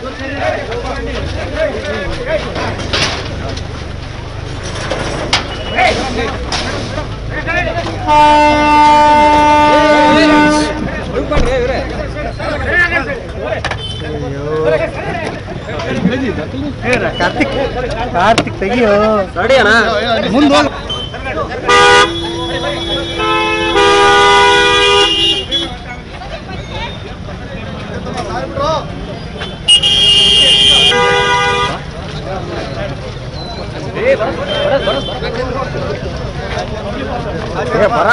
Karthik Karthik ತೆಗಿಯೋ ready ಅಣ್ಣ ಮುಂದೆ ಹೋಗ್ ಏ, ಬರ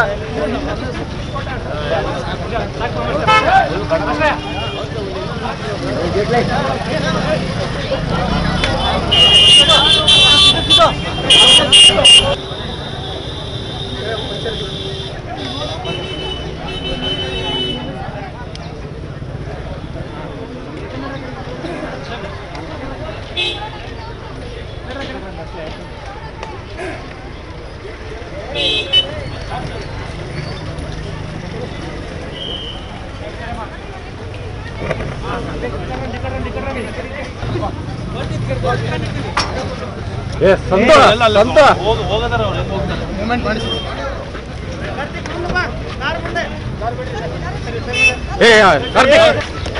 ಏ ಸಂತ ಸಂತ ಮೂಮೆಂಟ್ ಮಾಡಿಸಿ ಏ ಕಾರ್ತಿಕ್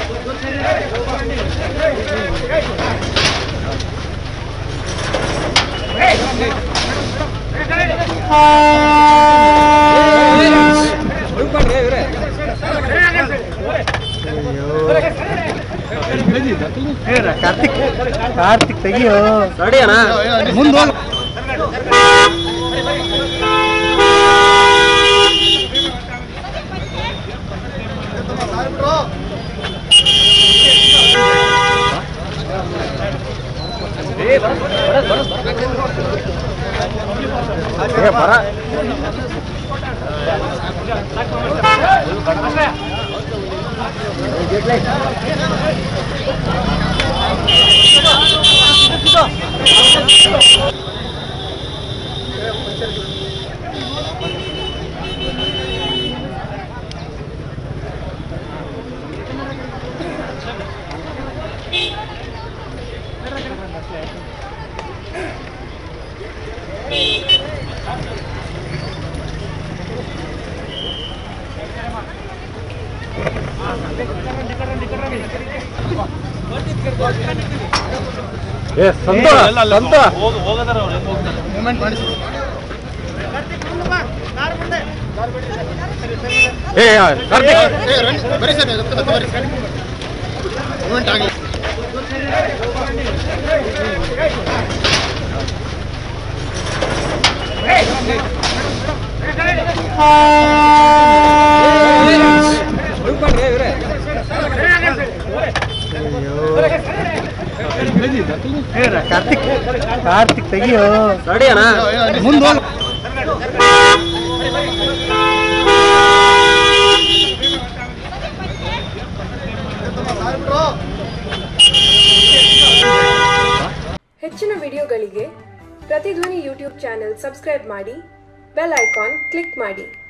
ಏ, ಕಾರ್ತಿಕ್ ಕಾರ್ತಿಕ್ ತೆಗಿಯೋ ರೆಡಿ ಅಣ್ಣ ಮುಂದೆ ಹೋಗ್ ಏ, ಬರ ಏ ಸಂತ ಸಂತ ಮೂಮೆಂಟ್ ಮಾಡಿಸಿ ಏ ಕಾರ್ತಿಕ್ ಏ ರಣ್ ಬರೀ ಸರ್ ಹತ್ತು ಹತ್ತು ಬರೀ ಮೂಮೆಂಟ್ ಆಗಲಿ ಏ, ಕಾರ್ತಿಕ್ ಕಾರ್ತಿಕ್ ತೆಗಿಯೋ ರೆಡಿ ಅಣ್ಣ ಮುಂದೆ ಹೋಗ್ ಹೆಚ್ಚಿನ ವಿಡಿಯೋಗಳಿಗೆ ಪ್ರತಿಧ್ವನಿ ಯೂಟ್ಯೂಬ್ ಚಾನೆಲ್ ಸಬ್ಸ್ಕ್ರೈಬ್ ಮಾಡಿ ಬೆಲ್ ಐಕಾನ್ ಕ್ಲಿಕ್ ಮಾಡಿ